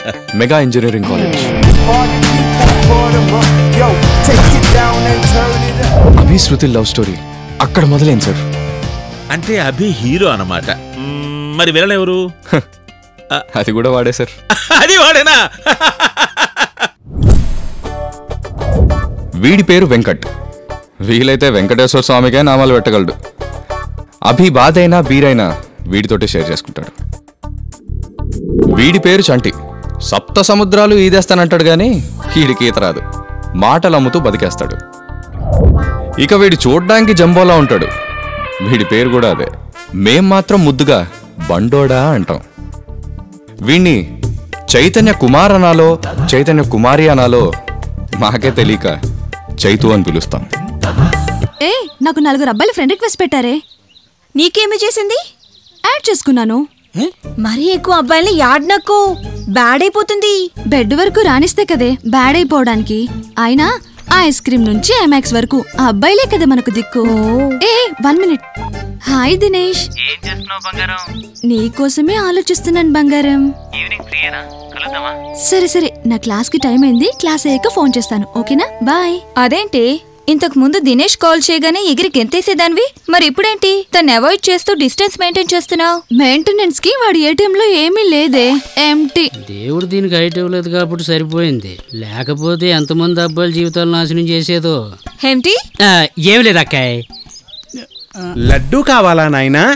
Mega engineering college Yo, take it down and turn it up. Abhi Shruti love story అక్కడ మొదలైంది sir అంటే అభి hero అన్నమాట మ్మ్, మరి విలన్ ఎవరు అది కూడా వాడే సార్ అది వాడేనా వీడి పేరు వెంకట్ వీలైతే వెంకటేశ్వర స్వామికే నామాలు పెట్టగలడు అభి బాధైనా బీరైనా వీడితోటే షేర్ చేసుకుంటాడు వీడి పేరు చంటి సప్త సముద్రాలు ఈదేస్తానంటాడు గాని వీడికి ఈత రాదు మాటలు అమ్ముతూ బతికేస్తాడు ఇక వీడు చూడ్డానికి జంబోలా ఉంటాడు వీడి పేరు కూడా అదే మేం మాత్రం ముద్దుగా బండోడా అంటాం వీణ్ణి చైతన్య కుమార్ అనాలో చైతన్య కుమారి అనాలో మాకే తెలియక చైతు అని పిలుస్తాం ఏ నాకు నలుగురు అబ్బాయిలు ఫ్రెండ్ రిక్వెస్ట్ పెట్టారే నీకేమి చేసింది యాడ్ చేసుకున్నాను మరీ ఎక్కువ అబ్బాయిల్ని యాడ్ నాకు బ్యాడ్ అయిపోతుంది బెడ్ వరకు రాణిస్తే కదే బ్యాడ్ అయిపోవడానికి అయినా ఆ ఐస్ క్రీమ్ నుంచి ఐమాక్స్ వరకు ఆ అబ్బాయిలే కదా మనకు దిక్కు a one minute hi Dinesh ఏం చేస్తున్నావు బంగారం నీకోసమే ఆలోచిస్తున్నాను బంగారం ఈవినింగ్ ఫ్రీయేనా కలుద్దామా సరే సరే నా క్లాస్ కి టైం అయింది క్లాస్ అయ్యాక ఫోన్ చేస్తాను ఓకేనా బాయ్ అదేంటి ఇంతకు ముందు దినేష్ కాల్ చేయగానే ఎగిరి గెంతేసేదానివి మరి ఇప్పుడేంటి తను అవాయిడ్ చేస్తూ డిస్టెన్స్ మెయింటైన్ చేస్తున్నావు మెయింటెనెన్స్ కి వాడి ఏటీఎం లో ఏమీ లేదే ఎంటీ దేవుడు దీనికి హైట్ ఇవ్వలేదు కాబట్టి సరిపోయింది లేకపోతే ఎంతమంది అబ్బాయిల జీవితాలు నాశనం చేసేదో హేమ్టి ఆ, ఏం లేదు అక్కాయ్ లడ్డు కావాలా నాయనా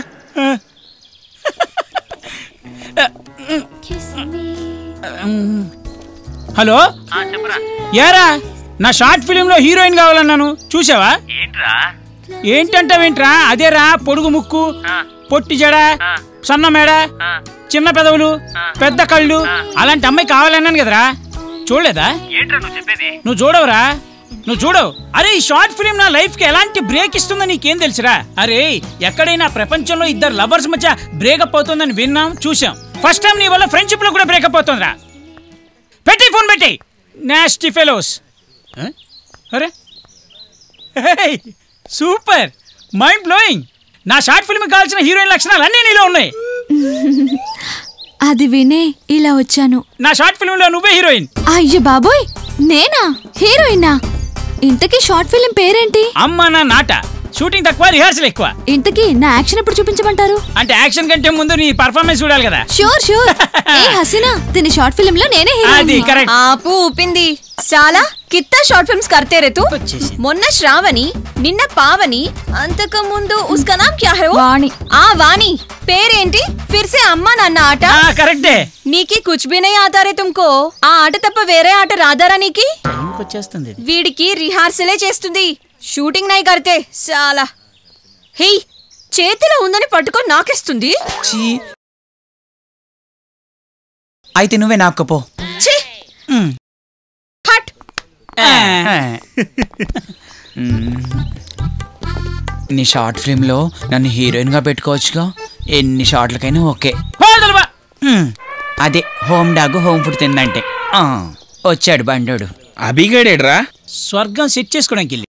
హలో ఏరా నా షార్ట్ ఫిలింలో హీరోయిన్ కావాలన్నాను చూసావా ఏంట్రా ఏంటంటావేంట్రా అదేరా పొడుగు ముక్కు పొట్టి జడ సన్న మేడ చిన్న పెదవులు పెద్ద కళ్ళు అలాంటి అమ్మాయి కావాలన్నాను కదరా చూడలేదా ఏంట్రా నువ్వు చెప్పేది నువ్వు చూడవురా నువ్వు చూడవు అరే ఈ షార్ట్ ఫిలిం నా లైఫ్ కి ఎలాంటి బ్రేక్ ఇస్తుందని నీకేం తెలుసురా అరే ఎక్కడైనా ప్రపంచంలో ఇద్దరు లవర్స్ మధ్య బ్రేకప్ అవుతుందని విన్నాం చూసాం ఫస్ట్ టైం నీ వల్ల ఫ్రెండ్షిప్ లో కూడా బ్రేకప్ అవుతుందిరా పెట్టి ఫోన్ పెట్టి నాస్టీ ఫెలోస్ అరే హేయ్, సూపర్ మైండ్ బ్లోయింగ్ నా షార్ట్ ఫిల్మ్ కావాల్సిన హీరోయిన్ లక్షణాలు అన్నీ నీలో ఉన్నాయి అది వినే ఇలా వచ్చాను నా షార్ట్ ఫిల్మ్ లో నువ్వే హీరోయిన్ అయ్యో బాబోయ్ నేనా హీరోయినా ఇంతకీ షార్ట్ ఫిలిం పేరేంటి అమ్మ నా నాట షూటింగ్ తక్కువ రిహార్సల్ ఎక్కువ ఇంతకీ నా యాక్షన్ ఎప్పుడు చూపించమంటారు అంటే యాక్షన్ కంటే ముందు నీ పర్ఫార్మెన్స్ చూడాలి కదా షూర్ షూర్ ఏ హసీనా దీని షార్ట్ ఫిలిం లో నేనే అది హీరోయిన్ కరెక్ట్ ఆపు ఊపింది చాలా కిత్తా షార్ట్ ఫిల్మ్స్ करते रे तू మొన్న శ్రావణి నిన్న పావని అంతకు ముందు ఉస్కా నామ్ క్యా హై వాణి ఆ వాణి పేరేంటి ఫిర్ సే అమ్మా నాన్న ఆట కరెక్టే నీకి కుచ్ భీ నహీ ఆతా రే తుమ్కో ఆ ఆట తప్ప వేరే ఆట రాదారా నీకి వచ్చేస్తుంది వీడికి రిహార్సలే చేస్తుంది షూటింగ్ నై కడితే చాలా హే చేతిలో ఉందని పట్టుకొని నాకేస్తుంది అయితే నువ్వే నాపకపో ఛీ! హట్ నీ షార్ట్ ఫిల్మ్లో నన్ను హీరోయిన్గా పెట్టుకోవచ్చుగా ఎన్ని షార్ట్లకైనా ఓకే మ్మ్. అదే హోమ్ డాగ్ హోమ్ ఫుడ్ తిందంటే ఆ, వచ్చాడు బండోడు అభిగడేడ్రా స్వర్గం సెట్ చేసుకోవడానికి వెళ్ళి